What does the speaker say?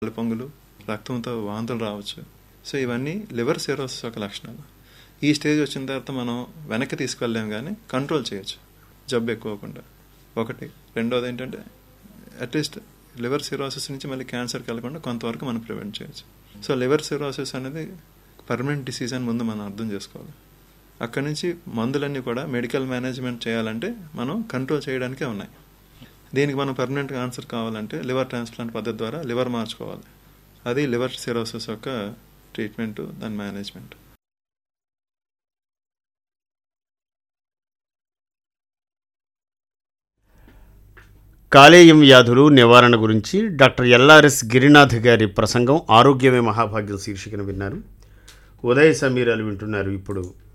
పొంగులు రక్తంతో వాంతులు రావచ్చు సో ఇవన్నీ లివర్ సిరోసిస్ యొక్క లక్షణాలు ఈ స్టేజ్ వచ్చిన తర్వాత మనం వెనక్కి తీసుకెళ్ళలేం కానీ కంట్రోల్ చేయొచ్చు జబ్బు ఎక్కువకుండా ఒకటి రెండోది ఏంటంటే అట్లీస్ట్ లివర్ సిరోసిస్ నుంచి మళ్ళీ క్యాన్సర్కి వెళ్ళకుండా కొంతవరకు మనం ప్రివెంట్ చేయొచ్చు సో లివర్ సిరోసిస్ అనేది పర్మనెంట్ డిసీజ్ అని ముందు మనం అర్థం చేసుకోవాలి అక్కడి నుంచి మందులన్నీ కూడా మెడికల్ మేనేజ్మెంట్ చేయాలంటే మనం కంట్రోల్ చేయడానికే ఉన్నాయి దీనికి మనం పర్మనెంట్ ఆన్సర్ కావాలంటే లివర్ ట్రాన్స్ప్లాంట్ పద్ధతి ద్వారా లివర్ మార్చుకోవాలి అది లివర్ సిరోసిస్ యొక్క ట్రీట్మెంట్ దాని మేనేజ్మెంట్ కాలేయం వ్యాధులు నివారణ గురించి డాక్టర్ ఎల్ఆర్ఎస్ గిరినాథ్ గారి ప్రసంగం ఆరోగ్యమే మహాభాగ్యం శీర్షికను విన్నారు ఉదయ సమీరాలు వింటున్నారు ఇప్పుడు